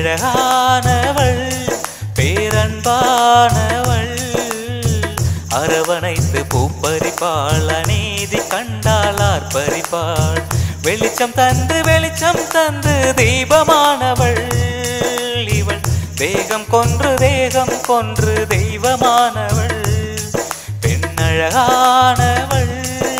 பெண்ணழகானவள் பேரன்பானவள் அரவணைத்து பூப்பறிப்பாள் அநீதி கண்டால் ஆர்ப்பரிப்பாள் வெளிச்சம் தந்து வெளிச்சம் தந்து தீபமானவள் இவள் தேகம் கொன்று தேகம் கொன்று தெய்வமானவள் பெண்ணழகானவள்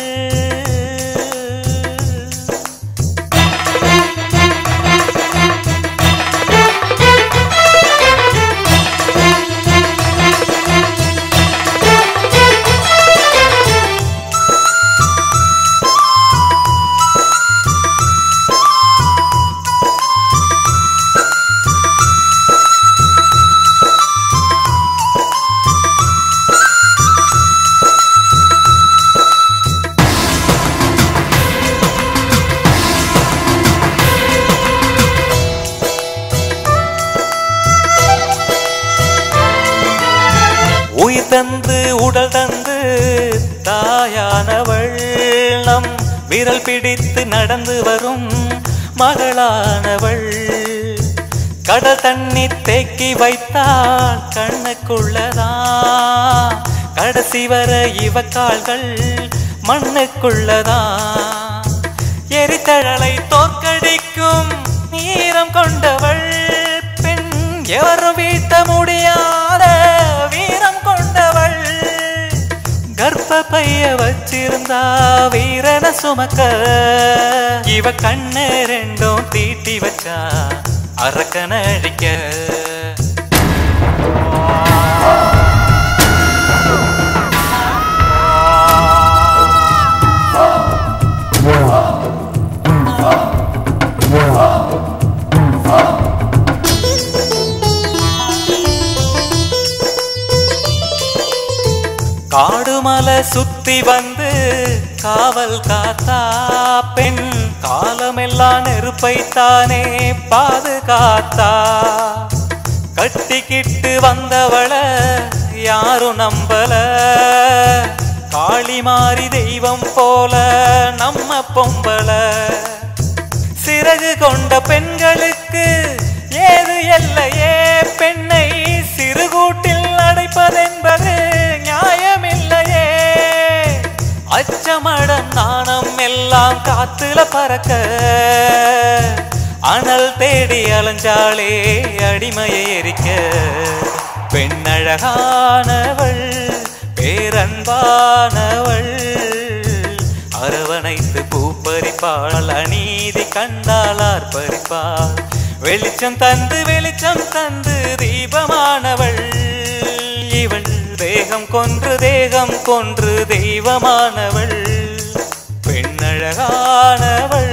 உயிர் தந்து உடல் தந்து தாயானவள் நம் விரல் பிடித்து நடந்து வரும் மகளானவள் கடல் தண்ணி தேக்கி வைத்தால் கண்ணுக்குள்ளதான் கடைசி வர இவ கால்கள் மண்ணுக்குள்ளதான் எரித்தழலை தோற்கடிக்கும் ஈரம் கொண்டவள் பெண் எவரும் வீட்ட முடியாத வீரம் கொண்டவள் கர்ப்ப பைய வச்சிருந்தா வீரன சுமக்க இவ கண்ணு ரெண்டும் தீட்டி வச்சா அரக்கன அழிக்க காடுமலை சுத்தி வந்து காவல் காத்தா பெண் காலமெல்லாம் நெருப்பைத்தானே பாதுகாத்தா கட்டிக்கிட்டு வந்தவள யாரும் நம்பல காளி மாறி தெய்வம் போல நம்ம பொம்பள சிறகு கொண்ட பெண்களுக்கு ஏது எல்லையே பெண்ணை சிறுகூட்டில் அடைப்பதென்பது நியாயமில்லையே அச்சமடம் நாணம் எல்லாம் காத்துல பறக்க அனல் தேடி அலைஞ்சாளே அடிமையை எரிக்க பெண்ணழகானவள் பேரன்பானவள் அரவணைத்து பூப்பறிப்பாள் அநீதி கண்டால் ஆர்ப்பரிப்பாள் வெளிச்சம் தந்து வெளிச்சம் தந்து தீபமானவள் இவள் தேகம் கொன்று தேகம் கொன்று தெய்வமானவள் பெண்ணழகானவள்